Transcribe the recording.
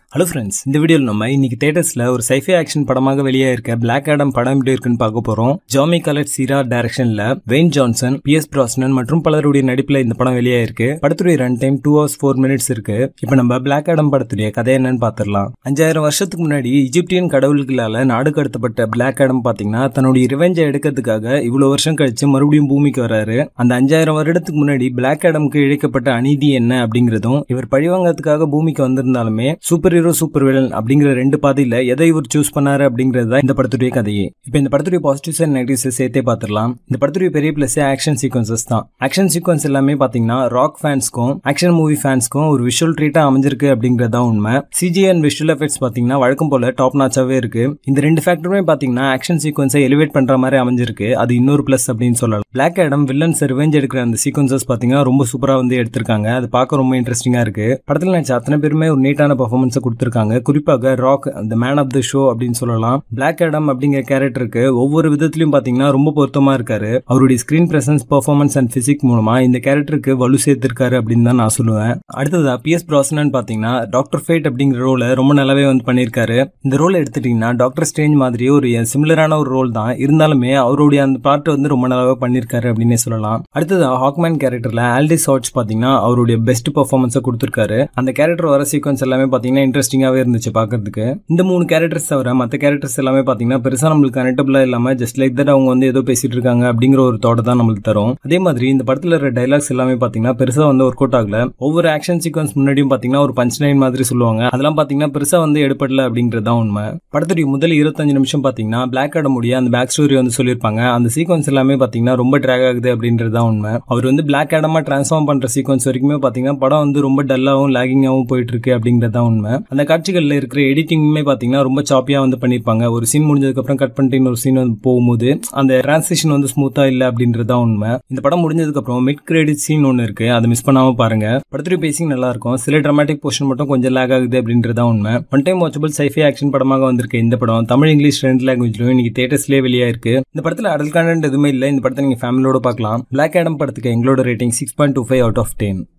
hello friends இந்த வீடியோவில் நம்ம இன்னைக்கு தேட்டர்ஸ்ல ஒரு சைஃபை ஆக்ஷன் படமாக வெளியே இருக்க பிளாக் ஆடம் படம் எப்படி இருக்குன்னு பார்க்க போறோம் ஜாமி கலர் சீரா டைரக்ஷன்ல Dwayne Johnson Pierce Brosnan மற்றும் பலருடைய நடிப்புல இந்த படம் வெளியே இருக்கு படத்துடைய run time two hours four minutes இருக்கு இப்போ நம்ம பிளாக் ஆடம் படத்துடைய கதை என்னன்னு பார்த்துடலாம் அஞ்சாயிரம் வருஷத்துக்கு முன்னாடி இஜிப்தியன் கடவுள்களால நாடு கடத்தப்பட்ட பிளாக் ஆடம் பாத்தீங்கன்னா தன்னுடைய ரிவெஞ்சை எடுக்கிறதுக்காக இவ்வளவு வருஷம் கழிச்சு மறுபடியும் பூமிக்கு வராரு அந்த அஞ்சாயிரம் வருடத்துக்கு முன்னாடி பிளாக் ஆடம்க்கு இழைக்கப்பட்ட அநீதி என்ன அப்படிங்கறதும் இவர் பழிவாங்கறதுக்காக பூமிக்கு வந்திருந்தாலுமே சூப்பர் ஹீரோ சூப்பர் வில்லன் அப்படிங்கிற ரெண்டு பாதையில எதை இவர் சூஸ் பண்ணாரு அப்படிங்கிறது தான் இந்த படத்துடைய கதையே இப்போ இந்த படத்துடைய பாசிட்டிவ்ஸ் அண்ட் நெகட்டிவ்ஸ் சேர்த்தே பார்த்துடலாம் இந்த படத்துடைய பெரிய பிளஸ் ஆக்ஷன் சீக்வன்சஸ் தான் ஆக்ஷன் சீக்வன்ஸ் எல்லாமே பாத்தீங்கன்னா ராக் ஃபேன்ஸ்க்கும் ஆக்ஷன் மூவி ஃபேன்ஸ்க்கும் ஒரு விஷுவல் ட்ரீட்டா அமைஞ்சிருக்கு அப்படிங்கிறது தான் உண்மை சிஜி அண்ட் விஷுவல் எஃபெக்ட்ஸ் பாத்தீங்கன்னா வழக்கம் போல டாப் நாச்சாவே இருக்கு இந்த ரெண்டு ஃபேக்டருமே பாத்தீங்கன்னா ஆக்ஷன் சீக்வன்ஸை எலிவேட் பண்ற மாதிரி அமைஞ்சிருக்கு அது இன்னொரு பிளஸ் அப்படின்னு சொல்லலாம் பிளாக் ஆடம் வில்லன்ஸ் ரிவெஞ்ச் எடுக்கிற அந்த சீக்வன்சஸ் பாத்தீங்கன்னா ரொம்ப சூப்பரா வந்து எடுத்திருக்காங்க அது பார்க்க ரொம்ப இன்ட்ரெஸ்டிங்கா இருக்கு படத்துல நினைச்ச அத்தனை பேருமே ஒரு நீட்டான பர்ஃபார்மன்ஸ் கொடுத்திருக்காங்க குறிப்பாக ராக் அந்த மேன் ஆஃப் த ஷோ அப்படின்னு சொல்லலாம் பிளாக் ஆடம் அப்படிங்கிற கேரக்டருக்கு ஒவ்வொரு விதத்திலயும் பாத்தீங்கன்னா ரொம்ப பொருத்தமா இருக்காரு அவருடைய screen presence performance and physique மூலமா இந்த கேரக்டருக்கு வலு சேர்த்திருக்காரு அப்படின்னு தான் நான் சொல்லுவேன் அடுத்ததா பி எஸ் பிராசனன் பாத்தீங்கன்னா டாக்டர் ஃபேட் அப்படிங்கிற ரோலை ரொம்ப நல்லாவே வந்து பண்ணியிருக்காரு இந்த ரோல் எடுத்துட்டீங்கன்னா டாக்டர் ஸ்டேஞ்ச் மாதிரியே ஒரு சிமிலரான ஒரு ரோல் தான் இருந்தாலுமே அவருடைய அந்த பாட்டு வந்து ரொம்ப நல்லாவே பண்ணியிருக்காரு அப்படின்னே சொல்லலாம் அடுத்ததா ஹாக்மேன் கேரக்டர்ல ஆல்டி சாட்ச் பாத்தீங்கன்னா அவருடைய பெஸ்ட் பெர்ஃபார்மன்ஸை கொடுத்திருக்காரு அந்த கேரக்டர் வர சீக்வன்ஸ் எல்லாமே பாத்தீங்கன்னா இன்ட்ரெஸ்டிங்காவே இருந்துச்சு பாக்குறதுக்கு இந்த மூணு கேரக்டர்ஸ் தவிர மற்ற கேரக்டர்ஸ் எல்லாமே பாத்தீங்கன்னா பெருசா நம்மளுக்கு கனெக்டபிளா இல்லாம ஜஸ்ட் லைக் தட் அவங்க வந்து ஏதோ பேசிட்டு இருக்காங்க அப்படிங்கிற ஒரு தோட்ட தான் நம்மளுக்கு தரும் அதே மாதிரி இந்த படத்துல இருக்கிற டைலாக்ஸ் எல்லாமே பாத்தீங்கன்னா பெருசா வந்து ஒர்க் அவுட் ஆகல ஒவ்வொரு ஆக்ஷன் சீக்வன்ஸ் முன்னாடியும் பாத்தீங்கன்னா ஒரு பஞ்ச் லைன் மாதிரி சொல்லுவாங்க அதெல்லாம் பாத்தீங்கன்னா பெருசா வந்து எடுப்படல அப்படிங்கிறது தான் உண்மை படத்துடைய முதல் இருபத்தஞ்சு நிமிஷம் பாத்தீங்கன்னா பிளாக் ஆடமுடைய அந்த பேக் ஸ்டோரி வந்து சொல்லியிருப்பாங்க அந்த சீக்வன்ஸ் எல்லாமே பாத்தீங்கன்னா ரொம்ப ட்ராக் ஆகுது அப்படின்றது தான் உண்மை அவர் வந்து பிளாக் ஆடமா டிரான்ஸ்ஃபார்ம் பண்ற சீக்வன்ஸ் வரைக்குமே பாத்தீங்கன்னா படம் வந்து ரொம்ப டல்லாவும் லாகிங்காவும் போயிட்டு இருக்கு அப்படிங்கிறது தான் உண்மை அந்த காட்சிகள்ல இருக்கிற எடிட்டிங்குமே பாத்தீங்கன்னா ரொம்ப சாப்பியா வந்து பண்ணிருப்பாங்க ஒரு சீன் முடிஞ்சதுக்கு அப்புறம் கட் பண்ணிட்டு இன்னொரு சீன் வந்து போகும்போது அந்த டிரான்ஸ்லேஷன் வந்து ஸ்மூத்தா இல்ல அப்படின்றது தான் உண்மை இந்த படம் முடிஞ்சதுக்கு அப்புறம் மிட் கிரெடிட் சீன் ஒன்று இருக்கு அதை மிஸ் பண்ணாம பாருங்க படத்துடைய பேசிங் நல்லா இருக்கும் சில டிராமாட்டிக் போர்ஷன் மட்டும் கொஞ்சம் லேக் ஆகுது அப்படின்றது தான் உண்மை one time watchable sci fi action படமாக வந்திருக்கு இந்த படம் தமிழ் இங்கிலீஷ் ரெண்டு லாங்குவேஜ்லயும் இன்னைக்கு தேட்டர்ஸ்லேயே வெளியா இருக்கு இந்த படத்துல அடல் கண்டென்ட் எதுவுமே இல்லை இந்த படத்தை நீங்க ஃபேமிலியோட பார்க்கலாம் பிளாக் ஆடம் படத்துக்கு எங்களோட rating six point two five out of ten